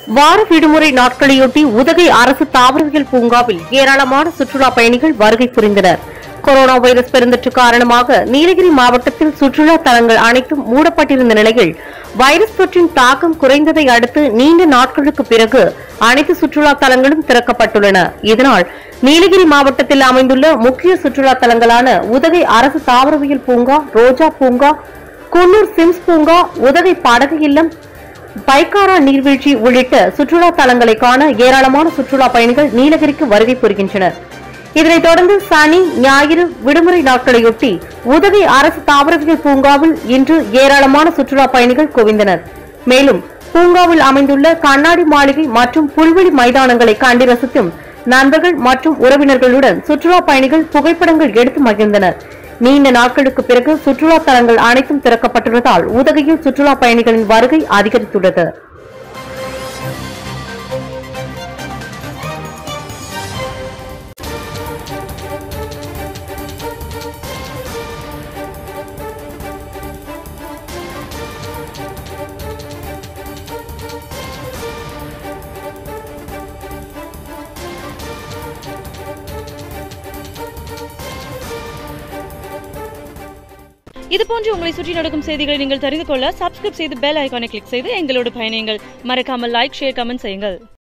வார விடுமுறை நாட்களையொட்டி உதகை அரசு தாவரவியல் பூங்காவில் ஏராளமான சுற்றுலா பயணிகள் வருகை புரிந்தனர் கொரோனா வைரஸ் பெருந்தொற்று காரணமாக நீலகிரி மாவட்டத்தில் சுற்றுலா தலங்கள் அனைத்தும் மூடப்பட்டிருந்த நிலையில் வைரஸ் தொற்றின் தாக்கம் குறைந்ததை அடுத்து நீண்ட நாட்களுக்கு பிறகு அனைத்து சுற்றுலா தலங்களும் திறக்கப்பட்டுள்ளன இதனால் நீலகிரி மாவட்டத்தில் அமைந்துள்ள முக்கிய சுற்றுலா தலங்களான உதகை அரசு தாவரவியல் பூங்கா ரோஜா பூங்கா குன்னூர் சிம்ஸ் பூங்கா உதகை படகு இல்லம் பைக்காரா நீர்வீழ்ச்சி உள்ளிட்ட சுற்றுலா தலங்களை காண ஏராளமான சுற்றுலா பயணிகள் நீலகிரிக்கு வருகை புரிகின்றனர் இதனைத் தொடர்ந்து சனி ஞாயிறு விடுமுறை நாட்களையொட்டி உதகை அரசு தாவரவியல் பூங்காவில் இன்று ஏராளமான சுற்றுலா பயணிகள் குவிந்தனர் மேலும் பூங்காவில் அமைந்துள்ள கண்ணாடி மாளிகை மற்றும் புல்வெளி மைதானங்களை கண்டு ரசித்தும் நண்பர்கள் மற்றும் உறவினர்களுடன் சுற்றுலா பயணிகள் புகைப்படங்கள் எடுத்து மகிழ்ந்தனர் நீண்ட நாட்களுக்கு பிறகு சுற்றுலா தலங்கள் அனைத்தும் திறக்கப்பட்டுள்ளதால் உதகையில் சுற்றுலா பயணிகளின் வருகை அதிகரித்துள்ளது இது போன்று உங்களை சுற்றி நடக்கும் செய்திகளை நீங்கள் தெரிந்து கொள்ள சப்ஸ்கிரைப் செய்து பெல் ஐகானை கிளிக் செய்து எங்களோடு பயணியுங்கள் மறக்காமல் லைக் ஷேர் கமெண்ட் செய்யுங்கள்